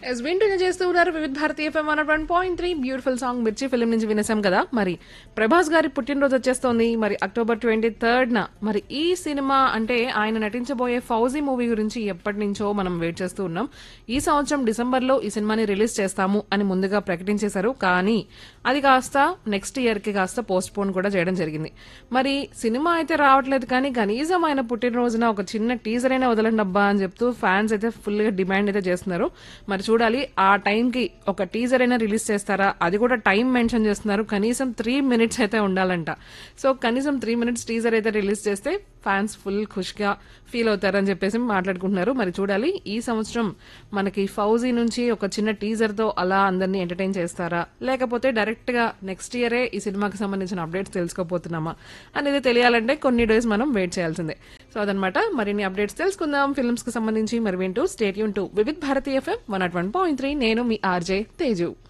yes వింటూనే చేస్తూ ఉన్నారు Vividh Bharati FM one one point three beautiful song Mirchi film నుంచి వినేసాం కదా మరి ప్రభాస్ గారి పుట్టినరోజు వచ్చేస్తోంది మరి అక్టోబర్ ట్వంటీ థర్డ్ న మరి ఈ సినిమా అంటే ఆయన నటించబోయే ఫౌజీ మూవీ గురించి ఎప్పటి నుంచో మనం వెయిట్ చేస్తూ ఉన్నాం ఈ సంవత్సరం డిసెంబర్ లో ఈ సినిమాని రిలీజ్ చేస్తాము అని ముందుగా ప్రకటించేశారు కానీ అది కాస్త నెక్స్ట్ ఇయర్ కి కాస్త పోస్ట్ పోన్ కూడా చేయడం జరిగింది మరి సినిమా అయితే రావట్లేదు కానీ కనీసం ఆయన పుట్టినరోజున ఒక చిన్న టీజర్ అయినా వదలండి అబ్బా అని చెప్తూ ఫ్యాన్స్ అయితే ఫుల్ గా డిమాండ్ అయితే చేస్తున్నారు మరి చూడాలి ఆ టైంకి ఒక టీజర్ అయినా రిలీజ్ చేస్తారా అది కూడా టైం మెన్షన్ చేస్తున్నారు కనీసం త్రీ మినిట్స్ అయితే ఉండాలంట సో కనీసం త్రీ మినిట్స్ టీజర్ అయితే రిలీజ్ చేస్తే ఫ్యాన్స్ ఫుల్ ఖుష్గా ఫీల్ అవుతారని చెప్పేసి మాట్లాడుకుంటున్నారు మరి చూడాలి ఈ సంవత్సరం మనకి ఫౌజీ నుంచి ఒక చిన్న టీజర్ తో అలా అందరినీ ఎంటర్టైన్ చేస్తారా లేకపోతే డైరెక్ట్ గా నెక్స్ట్ ఇయరే ఈ సినిమాకి సంబంధించిన అప్డేట్స్ తెలుసుకోపోతున్నామా అనేది తెలియాలంటే కొన్ని డేస్ మనం వెయిట్ చేయాల్సిందే సో అదనమాట మరిన్ని అప్డేట్స్ తెలుసుకుందాం ఫిల్మ్స్ కి సంబంధించి మరి వింటూ స్టేట్ యూన్ to Vividh Bharati FM one at one point three నేను మీ ఆర్జే తేజు